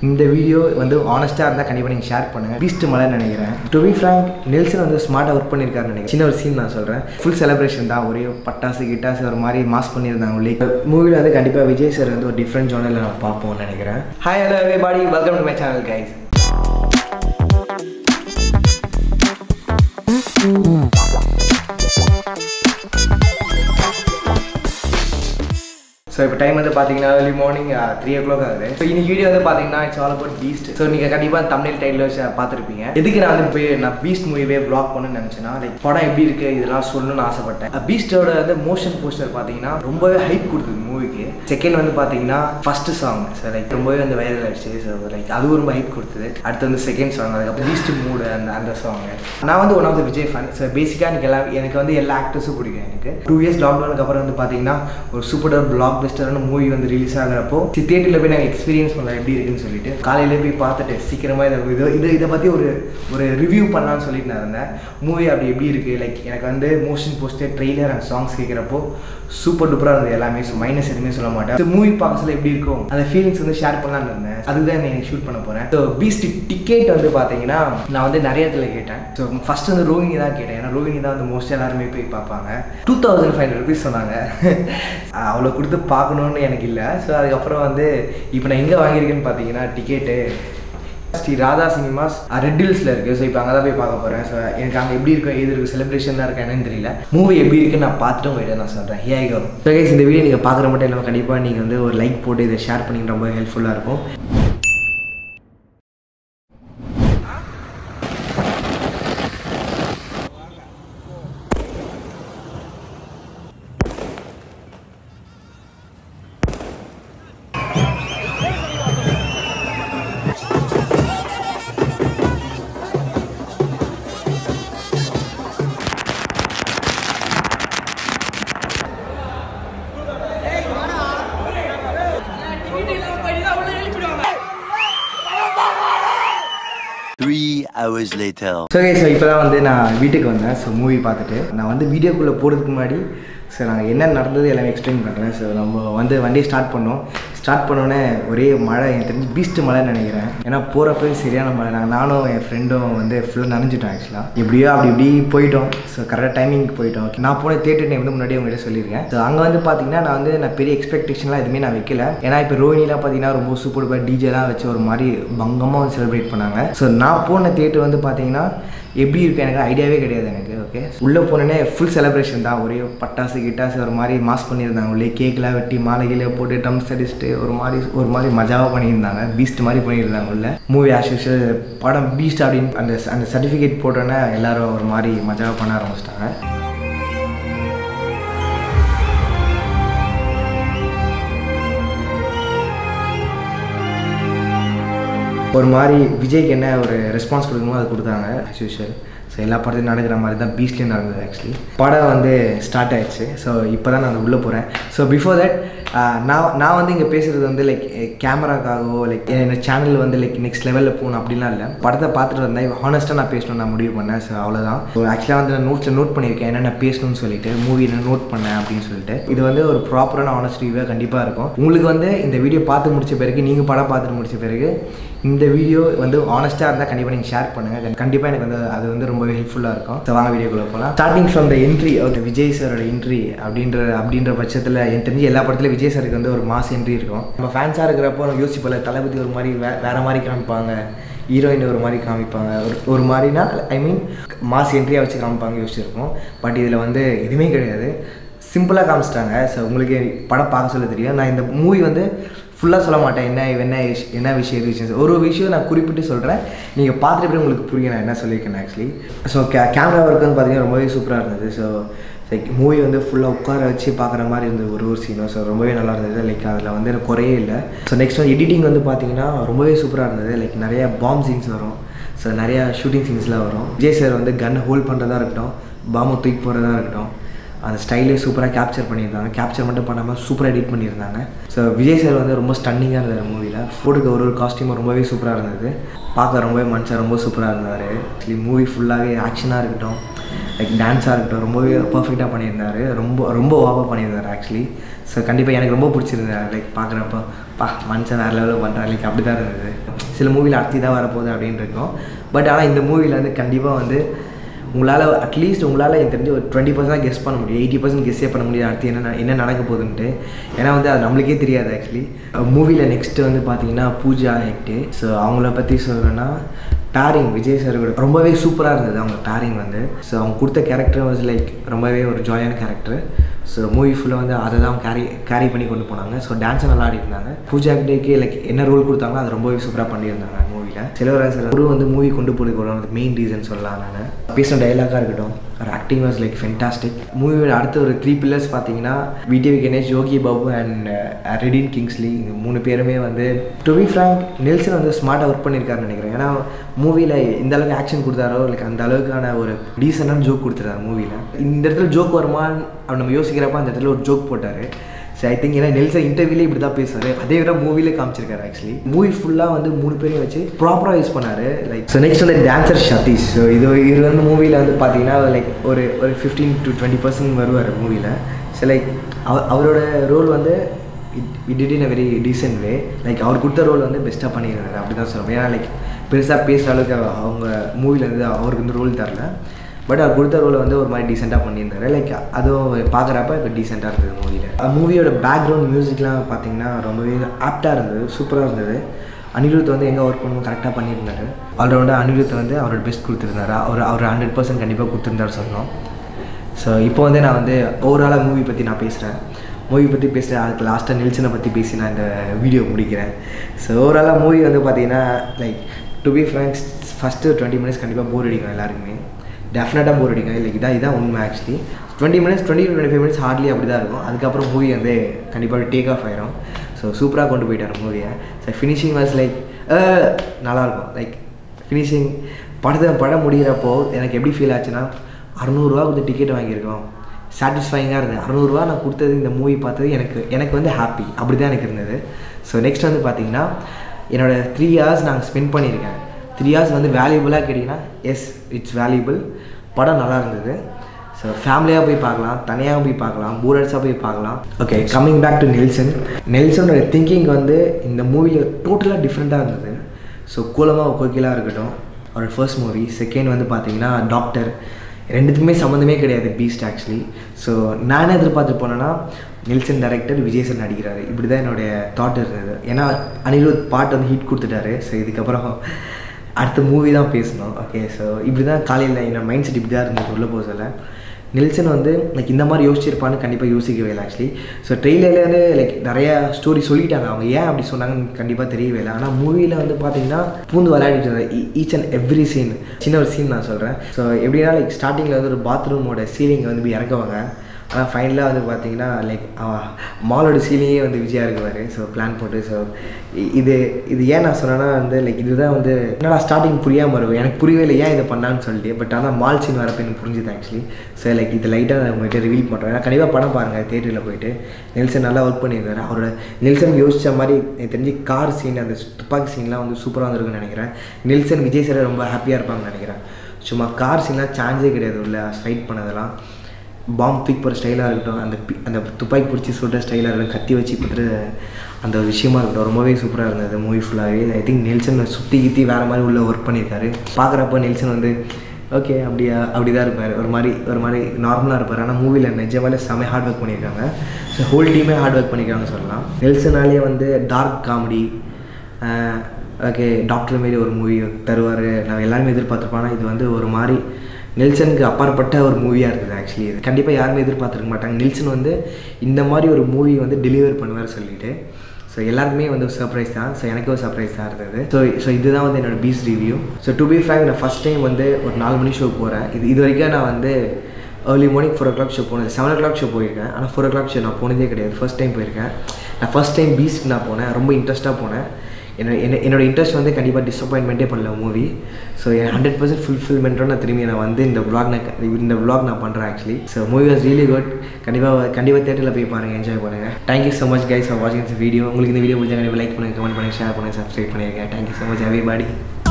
இந்த வீடியோ வந்து ஆனஸ்ட்டாக இருந்தால் கண்டிப்பாக நீங்கள் ஷேர் பண்ணுங்கள் பீஸ்ட் மலைன்னு நினைக்கிறேன் டு பி ஃப்ராங்க் நெல்சன் வந்து ஸ்மார்ட்டாக ஒர்க் பண்ணியிருக்காருன்னு நினைக்கிறேன் சின்ன ஒரு சீன் நான் சொல்கிறேன் ஃபுல் செலிப்ரேஷன் தான் ஒரே பட்டாசு கிட்டாசு ஒரு மாதிரி மாஸ் பண்ணியிருந்தாங்க உள்ளே மூவியில் வந்து கண்டிப்பாக விஜய் சார் வந்து ஒரு டிஃப்ரெண்ட் ஜோனில் நான் பார்ப்போம்னு நினைக்கிறேன் hi hello everybody welcome to my channel guys so இப்போ டைம் வந்து பார்த்தீங்கன்னா early morning three o'clock ஆகுது ஸோ இன்னைக்கு வீடியோ வந்து பார்த்தீங்கன்னா it's all about Beast so நீங்கள் கண்டிப்பாக தமிழ் டைட்டில் வச்சு பார்த்துருப்பீங்க எதுக்கு நான் வந்து போய் நான் பீஸ்ட் மூவியே ப்ளாக் பண்ணணும்னு நினச்சேன்னா லைக் படம் எப்படி இருக்கு இதெல்லாம் சொல்லணும்னு ஆசைப்பட்டேன் பீஸ்டோட வந்து மோஷன் போஸ்டர் பார்த்தீங்கன்னா ரொம்பவே ஹைப் கொடுத்தது மூவிக்கு செகண்ட் வந்து பார்த்தீங்கன்னா ஃபர்ஸ்ட் சாங் ஸோ லைக் ரொம்பவே வந்து வைரல் ஆயிடுச்சு ஸோ லைக் அதுவும் ரொம்ப ஹைப் கொடுத்தது அடுத்து வந்து செகண்ட் சாங் அதுக்கப்புறம் பீஸ்ட் மூடு அந்த அந்த சாங் நான் வந்து one of the Vijay fan so பேசிக்காக எனக்கு எல்லா எனக்கு வந்து எல்லா ஆக்டர்ஸும் பிடிக்கும் எனக்கு டூ இயர்ஸ் லாக்டவுனுக்கு அப்புறம் வந்து பார்த்தீங்கன்னா ஒரு சூப்பர் பிளாக் பெஸ்டரான மூவி வந்து ரிலீஸ் ஆகிறப்போ தியேட்டரில் போய் நாங்கள் எக்ஸ்பீரியன்ஸ் பண்ணலாம் எப்படி இருக்குன்னு சொல்லிட்டு காலையிலே போய் பார்த்துட்டு சீக்கிரமாக இதை இது இது இதை பற்றி ஒரு ஒரு ரிவ்யூ பண்ணலாம்னு சொல்லிட்டு நான் இருந்தேன் மூவி அப்படி எப்படி இருக்குது லைக் எனக்கு வந்து motion poster trailer and songs கேட்குறப்போ சூப்பர் டூப்பராக இருந்தது எல்லாமே ஸோ மைனஸ் எதுவுமே சொல்ல மாட்டேன் மூவி பார்க்கல எப்படி இருக்கும் அந்த ஃபீலிங்ஸ் வந்து ஷேர் பண்ணலான்னு இருந்தேன் அதுதான் நான் ஷூட் பண்ண போகிறேன் ஸோ பீஸ்ட் டிக்கெட் வந்து பார்த்தீங்கன்னா நான் வந்து நிறைய இடத்துல கேட்டேன் ஸோ ஃபர்ஸ்ட் வந்து ரோஹினி தான் கேட்டேன் ஏன்னா ரோஹினி தான் வந்து மோஸ்ட் எல்லாருமே போய் பார்ப்பாங்க two thousand five hundred rupees சொன்னாங்க அவ்வளோ கொடுத்து பார்க்கணுன்னு எனக்கு இல்லை ஸோ அதுக்கப்புறம் வந்து இப்போ நான் எங்கே வாங்கியிருக்கேன்னு பார்த்தீங்கன்னா ticket Sri Radha cinemas red ஹில்ஸில் இருக்குது ஸோ இப்போ அங்கே தான் போய் பார்க்க போகிறேன் ஸோ எனக்கு அங்கே எப்படி இருக்கும் எது இருக்குது செலிப்ரேஷன் தான் இருக்கா என்னன்னு தெரியல மூவி எப்படி இருக்குன்னு நான் பார்த்துட்டு உங்கள்கிட்ட நான் சொல்கிறேன் ஹே ஐகோ ஸோ கைஸ் இந்த வீடியோ நீங்கள் பார்க்குற மட்டும் இல்லாமல் கண்டிப்பாக நீங்கள் வந்து ஒரு லைக் போட்டு இதை ஷேர் பண்ணி ரொம்ப ஹெல்ப்ஃபுல்லாக இருக்கும் Three hours later. So guy so இப்போ தான் வந்து நான் வீட்டுக்கு வந்தேன் ஸோ மூவி பார்த்துட்டு நான் வந்து வீடியோக்குள்ளே போகிறதுக்கு முன்னாடி ஸோ நாங்கள் என்ன நடந்தது எல்லாமே எக்ஸ்பிளைன் பண்ணுறேன் ஸோ நம்ம வந்து வண்டியை ஸ்டார்ட் பண்ணோம் ஸ்டார்ட் பண்ணோன்னே ஒரே மழை எனக்கு தெரிஞ்சு பீஸ்ட் மழைன்னு நினைக்கிறேன் ஏன்னா போகிறப்ப சரியான மழை நாங்கள் நானும் என் ஃப்ரெண்டும் வந்து ஃபுல்லாக நனைஞ்சிட்டோம் ஆக்சுவலாக எப்படியோ அப்படி இப்படி போயிட்டோம் ஸோ கரெக்டாக டைமிங்க்கு போயிட்டோம் நான் போன தேட்டர் டைம் வந்து முன்னாடியே உங்கள்கிட்ட சொல்லியிருக்கேன் ஸோ அங்கே வந்து பார்த்தீங்கன்னா நான் வந்து நான் பெரிய எக்ஸ்பெக்டேஷன்லாம் எதுவுமே நான் வைக்கல ஏன்னா இப்போ ரோஹினிலாம் பார்த்தீங்கன்னா ரொம்ப சூப்பர் டிஜேலாம் வச்சு ஒரு மாதிரி பங்கமாக வந்து செலிப்ரேட் பண்ணாங்க ஸோ நான் போன தேட்டர் வந்து பார்த்தீங்கன்னா எப்படி இருக்கு எனக்கு ஐடியாவே கிடையாது எனக்கு ஓகே உள்ளே போனோடனே ஃபுல் செலிப்ரேஷன் தான் ஒரே பட்டாசு கிட்டாசு ஒரு மாதிரி மாஸ் பண்ணியிருந்தாங்க உள்ளே கேக்கெலாம் வெட்டி மாலை கீழே போட்டு ட்ரம்ஸ் அடிச்சுட்டு ஒரு மாதிரி ஒரு மாதிரி மஜாவாக பண்ணியிருந்தாங்க பீஸ்ட் மாதிரி பண்ணியிருந்தாங்க உள்ள மூவி ஆஸ் யூஷுவல் படம் பீஸ்ட் அப்படின்னு அந்த அந்த சர்டிஃபிகேட் போட்டோன்னே எல்லாரும் ஒரு மாதிரி மஜாவாக பண்ண ஆரம்பிச்சிட்டாங்க ஒரு மாதிரி விஜய்க்கு என்ன ஒரு ரெஸ்பான்ஸ் கொடுக்கணுமோ அது கொடுத்தாங்க ஆஸ் யூஷுவல் ஸோ எல்லா படத்தையும் நடக்கிற மாதிரி தான் பீஸ்லேயும் நடந்தது ஆக்சுவலி படம் வந்து ஸ்டார்ட் ஆயிடுச்சு ஸோ இப்போ தான் நான் உள்ளே போகிறேன் ஸோ பிஃபோர் தட் நான் நான் வந்து இங்கே பேசுகிறது வந்து லைக் கேமராக்காகவோ லைக் என்னோட சேனல் வந்து லைக் நெக்ஸ்ட் லெவலில் போகணும் அப்படிலாம் இல்லை படத்தை பார்த்துட்டு வந்தேன் ஹானஸ்ட்டாக நான் பேசணும் நான் முடிவு பண்ணேன் ஸோ அவ்வளோதான் ஸோ ஆக்சுவலாக வந்து நான் நோட்ஸில் நோட் பண்ணியிருக்கேன் என்னென்ன பேசணும்னு சொல்லிட்டு மூவி என்ன நோட் பண்ணேன் அப்படின்னு சொல்லிட்டு இது வந்து ஒரு ப்ராப்பரான ஆனஸ்ட் ரிவ்யூவாக கண்டிப்பாக இருக்கும் உங்களுக்கு வந்து இந்த வீடியோ பார்த்து முடிச்ச பிறகு நீங்கள் படம் பார்த்துட்டு முடிச்ச பிறகு இந்த வீடியோ வந்து ஆனஸ்ட்டாக இருந்தால் கண்டிப்பாக நீங்கள் ஷேர் பண்ணுங்கள் கண்டிப்பாக எனக்கு வந்து அது வந்து ரொம்பவே ஹெல்ப்ஃபுல்லாக இருக்கும் ஸோ வாங்க வீடியோக்குள்ளே போகலாம் starting from the entry okay Vijay சாரோட என்ட்ரி அப்படின்ற அப்படின்ற பட்சத்தில் எனக்கு தெரிஞ்சு எல்லா படத்துலையும் விஜய் சாருக்கு வந்து ஒரு மாஸ் என்ட்ரி இருக்கும் நம்ம ஃபேன்ஸாக இருக்கிறப்போ நம்ம யோசிப்போம்ல தளபதி ஒரு மாதிரி வே வேறு மாதிரி காமிப்பாங்க ஹீரோயின் ஒரு மாதிரி காமிப்பாங்க ஒரு ஒரு மாதிரினா ஐ மீன் மாஸ் என்ட்ரியாக வச்சு காமிப்பாங்க யோசிச்சிருக்கோம் பட் இதில் வந்து எதுவுமே கிடையாது சிம்பிளாக காமிச்சிட்டாங்க ஸோ உங்களுக்கு படம் பார்க்க சொல்ல தெரியும் நான் இந்த மூவி வந்து ஃபுல்லாக சொல்ல மாட்டேன் என்ன என்ன விஷ்- என்ன விஷயம் எது விஷயம் ஒரு ஒரு விஷயம் நான் குறிப்பிட்டு சொல்கிறேன் நீங்கள் பார்த்துட்டு போய் உங்களுக்கு புரியும் நான் என்ன சொல்லியிருக்கேன் ஆக்சுவலி ஸோ கே கேமரா ஒர்க் வந்து பார்த்தீங்கன்னா ரொம்பவே சூப்பராக இருந்தது ஸோ லைக் மூவி வந்து ஃபுல்லாக உட்கார வச்சு பார்க்குற மாதிரி இருந்தது ஒரு ஒரு சீனும் ஸோ ரொம்பவே நல்லா இருந்தது லைக் அதில் வந்து எனக்கு குறையே இல்லை ஸோ நெக்ஸ்ட் வந்து எடிட்டிங் வந்து பார்த்தீங்கன்னா ரொம்பவே சூப்பராக இருந்தது லைக் நிறைய பாம் சீன்ஸ் வரும் ஸோ நிறையா ஷூட்டிங் சீன்ஸ்லாம் வரும் விஜய் சார் வந்து கன் ஹோல்ட் பண்ணுறதா இருக்கட்டும் பாம்பை தூக்கி போகிறதா இருக்கட்டும் அந்த ஸ்டைலே சூப்பராக கேப்சர் பண்ணியிருந்தாங்க கேப்சர் மட்டும் பண்ணாமல் சூப்பராக எடிட் பண்ணியிருந்தாங்க ஸோ விஜய் சார் வந்து ரொம்ப ஸ்டன்னிங்காக இருந்தது மூவியில் போட்டுக்க ஒரு ஒரு காஸ்டியூமும் ரொம்பவே சூப்பராக இருந்தது பார்க்க ரொம்பவே மனுஷன் ரொம்ப சூப்பராக இருந்தார் ஆக்சுவலி மூவி ஃபுல்லாகவே ஆக்ஷனாக இருக்கட்டும் லைக் டான்ஸாக இருக்கட்டும் ரொம்பவே பர்ஃபெக்டாக பண்ணியிருந்தாரு ரொம்ப ரொம்ப ஓவாக பண்ணியிருந்தார் ஆக்சுவலி ஸோ கண்டிப்பாக எனக்கு ரொம்ப பிடிச்சிருந்தாரு லைக் பார்க்குறப்ப பா மனுஷன் வேறு லெவலில் பண்ணுறாரு லைக் அப்படி தான் இருந்தது சில மூவியில் அடுத்து தான் வரப்போகுது அப்படின்னு இருக்கும் பட் ஆனால் இந்த மூவியில் வந்து கண்டிப்பாக வந்து உங்களால் அட்லீஸ்ட் உங்களால் எனக்கு தெரிஞ்சு ஒரு டுவெண்ட்டி பர்சன்ட் கெஸ் பண்ண முடியும் எயிட்டி பர்சன்ட் கெஸ்ஸே பண்ண முடியாது அடுத்து என்ன ந- என்ன நடக்க போகுதுன்ட்டு ஏன்னா வந்து அது நம்மளுக்கே தெரியாது ஆக்சுவலி மூவியில் நெக்ஸ்ட்டு வந்து பார்த்தீங்கன்னா பூஜா ஹெக்டே ஸோ அவங்கள பற்றி சொல்லணும்னா பேரிங் விஜய் சார் கூட ரொம்பவே சூப்பராக இருந்தது அவங்க பேரிங் வந்து ஸோ அவங்க கொடுத்த கேரக்டர் வாஸ் லைக் ரொம்பவே ஒரு ஜாலியான கேரக்டர் ஸோ மூவி ஃபுல்லாக வந்து அதை தான் கேரி கேரி பண்ணி கொண்டு போனாங்க ஸோ டான்ஸை நல்லா ஆடிருந்தாங்க பூஜா ஹெக்டேக்கு லைக் என்ன ரோல் கொடுத்தாங்களோ அது ரொம்பவே சூப்பராக பண்ணியிருந்தாங்க மூவியில் சிலவராசர் குரு வந்து மூவி கொண்டு போகிறதுக்கு ஒரு மெயின் ரீசன் சொல்லலாம் நான் பேசின டைலாக்காக இருக்கட்டும் ஒரு ஆக்டிங் வாஸ் லைக் ஃபென்டாஸ்டிக் மூவியோட அடுத்த ஒரு த்ரீ பில்லர்ஸ் பார்த்தீங்கன்னா VTV Ganesh Yogi Babu and Redin Kingsley இந்த மூணு பேருமே வந்து டு பி ஃப்ராங்க் நெல்சன் வந்து ஸ்மார்ட்டாக ஒர்க் பண்ணியிருக்காருன்னு நினைக்கிறேன் ஏன்னா மூவியில் இந்த அளவுக்கு ஆக்ஷன் கொடுத்தாரோ லைக் அந்த அளவுக்கான ஒரு டீசெண்டான ஜோக் கொடுத்துருக்காரு மூவியில் இந்த இடத்துல ஜோக் வருமான்னு அப்படி நம்ம யோசிக்கிறப்ப அந்த இடத்துல ஒரு ஜோக் போட்டார் ஸோ ஐ திங்க் ஏன்னா நெல்சன் இன்டர்வியூலே இப்படி தான் பேசுவார் அதே விட மூவிலே காமிச்சிருக்காரு ஆக்சுவலி மூவி ஃபுல்லாக வந்து மூணு பேரையும் வச்சு ப்ராப்பராக யூஸ் பண்ணார் லைக் ஸோ நெக்ஸ்ட் வந்து டான்சர் சதீஷ் ஸோ இது இவர் வந்து மூவியில் வந்து பார்த்தீங்கன்னா லைக் ஒரு ஒரு ஃபிஃப்டீன் டு டுவெண்ட்டி பர்சன்ட் வருவார் மூவியில் ஸோ லைக் அவ அவரோட ரோல் வந்து it did in a very decent way like அவர் கொடுத்த ரோல் வந்து பெஸ்ட்டாக பண்ணியிருந்தாரு அப்படி தான் சொல்லுவேன் ஏன்னா லைக் பெருசாக பேசுகிற அளவுக்கு அவங்க மூவியில் வந்து அவருக்கு வந்து ரோல் தரல பட் அவர் கொடுத்த ரோலை வந்து ஒரு மாதிரி டீசெண்டாக பண்ணியிருந்தாரு லைக் அதுவும் பார்க்குறப்ப இப்போ டீசெண்டாக இருந்தது மூவியில் மூவியோட பேக்ரவுண்ட் மியூசிக்லாம் பார்த்தீங்கன்னா ரொம்பவே ஆப்டாக இருந்தது சூப்பராக இருந்தது அனிருத் வந்து எங்கே ஒர்க் பண்ணணும் கரெக்டாக பண்ணியிருந்தாரு ஆல்ரவுண்டாக அனிருத் வந்து அவரோட பெஸ்ட் கொடுத்துருந்தாரு அவர் அவர் ஹண்ட்ரட் பர்சன்ட் கண்டிப்பாக கொடுத்துருந்தாரு சொல்லணும் ஸோ இப்போ வந்து நான் வந்து ஓவராலாக மூவி பற்றி நான் பேசுகிறேன் மூவி பற்றி பேசுகிறேன் அதுக்கு லாஸ்ட்டாக நெல்சனை பற்றி பேசி நான் இந்த வீடியோ முடிக்கிறேன் ஸோ ஓவராலாக மூவி வந்து பார்த்தீங்கன்னா like to be frank first twenty minutes கண்டிப்பாக போர் அடிக்கும் எல்லாருக்குமே டெஃபினட்டாக போர் அடிக்கும் லைக் இதான் இதான் உண்மை actually twenty minutes twenty twenty five minutes hardly அப்படி தான் இருக்கும் அதுக்கப்புறம் மூவி வந்து கண்டிப்பாக டேக் ஆஃப் ஆயிரும் ஸோ சூப்பராக கொண்டு போயிட்டார் மூவியை ஸோ ஃபினிஷிங் வாஸ் லைக் நல்லாயிருக்கும் லைக் ஃபினிஷிங் படத்தை படம் முடிகிறப்போ எனக்கு எப்படி ஃபீல் ஆச்சுன்னா அறநூறுவா கொடுத்து டிக்கெட் வாங்கியிருக்கோம் சாட்டிஸ்ஃபைங்காக இருந்தது அறநூறுவா நான் கொடுத்தது இந்த மூவி பார்த்தது எனக்கு எனக்கு வந்து ஹாப்பி அப்படி தான் எனக்கு இருந்தது ஸோ நெக்ஸ்ட் வந்து பார்த்தீங்கன்னா என்னோடய த்ரீ ஹவர்ஸ் நாங்கள் ஸ்பெண்ட் பண்ணியிருக்கேன் த்ரீ ஹவர்ஸ் வந்து வேல்யூபுளாக கேட்டிங்கன்னா எஸ் இட்ஸ் வேல்யூபிள் படம் நல்லா இருந்தது ஸோ ஃபேமிலியாக போய் பார்க்கலாம் தனியாக போய் பார்க்கலாம் பூரட்ஸாக போய் பார்க்கலாம் okay coming back to Nelson நெல்சனோட திங்கிங் வந்து இந்த மூவியில் டோட்டலாக டிஃப்ரெண்ட்டாக இருந்தது ஸோ கூலமாக கோகிலாக இருக்கட்டும் அவரோட ஃபர்ஸ்ட் மூவி செகண்ட் வந்து பார்த்தீங்கன்னா டாக்டர் ரெண்டுத்துக்குமே சம்மந்தமே கிடையாது பீஸ்ட் ஆக்சுவலி ஸோ நான் என்ன எதிர்பார்த்து போனேன்னா நெல்சன் டைரக்டர் விஜய் சார் நடிக்கிறாரு இப்படி தான் என்னுடைய தாட் இருந்தது ஏன்னா அனிருத் பாட்டு வந்து ஹிட் கொடுத்துட்டாரு ஸோ இதுக்கப்புறம் அடுத்த மூவி தான் பேசணும் ஓகே ஸோ இப்படி தான் காலையில் என்னோட மைண்ட் செட் இப்படி தான் இருந்தது உள்ளே போக சொல்ல நெல்சன் வந்து லைக் இந்த மாதிரி யோசிச்சிருப்பான்னு கண்டிப்பாக யோசிக்கவே இல்லை ஆக்சுவலி ஸோ ட்ரெயிலர்லேருந்து லைக் நிறையா ஸ்டோரி சொல்லிட்டாங்க அவங்க ஏன் அப்படி சொன்னாங்கன்னு கண்டிப்பாக தெரியவே இல்லை ஆனால் மூவியில் வந்து பார்த்தீங்கன்னா பூந்து விளையாடிட்டு இருந்தேன் ஈச் அண்ட் எவ்ரி சீன் சின்ன ஒரு சீன் நான் சொல்கிறேன் ஸோ எப்படின்னா லைக் ஸ்டார்டிங்கில் வந்து ஒரு பாத்ரூமோட சீலிங்கை வந்து இப்படி இறக்குவாங்க ஆனால் ஃபைனலாக வந்து பார்த்தீங்கன்னா லைக் மாலோட சீலிங்கே வந்து விஜயா இருக்குவார் ஸோ பிளான் போட்டு ஸோ இது இது ஏன் நான் சொன்னேன்னா வந்து லைக் இதுதான் வந்து என்னடா ஸ்டார்டிங் புரியாமல் இருக்கும் எனக்கு புரியவே இல்லை ஏன் இதை பண்ணான்னு சொல்லிட்டு பட் ஆனால் மால் சீன் வரப்போ எனக்கு புரிஞ்சுது ஆக்சுவலி ஸோ லைக் இது லைட்டாக நான் உங்கள்கிட்ட ரிவீல் பண்ணுறேன் ஏன்னா கண்டிப்பாக படம் பாருங்கள் தேட்டரில் போயிட்டு நெல்சன் நல்லா ஒர்க் பண்ணியிருந்தாரு அவரோட நெல்சன் யோசித்த மாதிரி எனக்கு தெரிஞ்சு கார் சீன் அந்த துப்பாக்கி சீன்லாம் வந்து சூப்பராக வந்திருக்குன்னு நினைக்கிறேன் நெல்சன் விஜய் சார் ரொம்ப ஹாப்பியாக இருப்பாங்கன்னு நினைக்கிறேன் சும்மா கார் சீன்லாம் சான்ஸே கிடையாது உள்ள ஃபைட் பண்ணதெல்லாம் பாம் தூக்கி போகிற ஸ்டைலாக இருக்கட்டும் அந்த பி அந்த துப்பாக்கி பிடிச்சி சொல்கிற ஸ்டைலாக இருக்கட்டும் கத்தி வச்சு குத்துற அந்த ஒரு விஷயமா இருக்கட்டும் ரொம்பவே சூப்பராக இருந்தது மூவி ஃபுல்லாகவே ஐ திங்க் நெல்சன் சுற்றி கித்தி வேறு மாதிரி உள்ள ஒர்க் பண்ணியிருக்காரு பார்க்குறப்ப நெல்சன் வந்து ஓகே அப்படியா அப்படி தான் இருப்பார் ஒரு மாதிரி ஒரு மாதிரி நார்மலாக இருப்பார் ஆனால் மூவியில் நிஜமாலே செம்ம ஹார்ட் ஒர்க் பண்ணியிருக்காங்க ஸோ ஹோல் டீமே ஹார்ட் ஒர்க் பண்ணியிருக்காங்கன்னு சொல்லலாம் நெல்சனாலே வந்து டார்க் காமெடி ஓகே டாக்டர் மாரி ஒரு மூவி தருவார் நான் எல்லாருமே எதிர்பார்த்துருப்போம் ஆனால் இது வந்து ஒரு மாதிரி நெல்சனுக்கு அப்பாற்பட்ட ஒரு மூவியாக இருந்தது ஆக்சுவலி இது கண்டிப்பாக யாருமே எதிர்பார்த்துருக்க மாட்டாங்க நெல்சன் வந்து இந்த மாதிரி ஒரு மூவி வந்து டெலிவர் பண்ணுவார் சொல்லிட்டு ஸோ எல்லாருக்குமே வந்து ஒரு சர்ப்ரைஸ் தான் ஸோ எனக்கு ஒரு சர்ப்ரைஸ் தான் இருந்தது ஸோ ஸோ இதுதான் வந்து என்னோட Beast review so to be frank நான் ஃபஸ்ட் டைம் வந்து ஒரு நாலு மணி ஷோ போகிறேன் இது இது வரைக்கும் நான் வந்து early morning four o'clock show போனது செவன் ஓ கிளாக் ஷோ போயிருக்கேன் ஆனால் ஃபோர் ஓ கிளாக் ஷோ நான் போனதே கிடையாது ஃபஸ்ட் டைம் போயிருக்கேன் நான் ஃபஸ்ட் டைம் பீஸ்க்கு நான் போனேன் ரொம்ப இன்ட்ரெஸ்ட்டாக போனேன் என்ன என்ன என்னோட இன்ட்ரெஸ்ட் வந்து கண்டிப்பாக டிசப்பாயின்மெண்ட்டே பண்ணல மூவி ஸோ என் ஹண்ட்ரட் பர்சன்ட் ஃபுல்ஃபில்மெண்ட்டோட நான் திரும்பி நான் வந்து இந்த vlog நான் க- இந்த vlog நான் பண்ணுறேன் actually so movie was really good கண்டிப்பாக கண்டிப்பாக தேட்டரில் போய் பாருங்கள் என்ஜாய் பண்ணுங்கள் thank you so much guys for வாட்சிங் திஸ் வீடியோ உங்களுக்கு இந்த வீடியோ பிடிச்சா கண்டிப்பாக லைக் பண்ணுங்கள் கமெண்ட் பண்ணுங்கள் ஷேர் பண்ணுங்கள் சப்ஸ்கிரைப் பண்ணிருக்கேன் thank you so much every body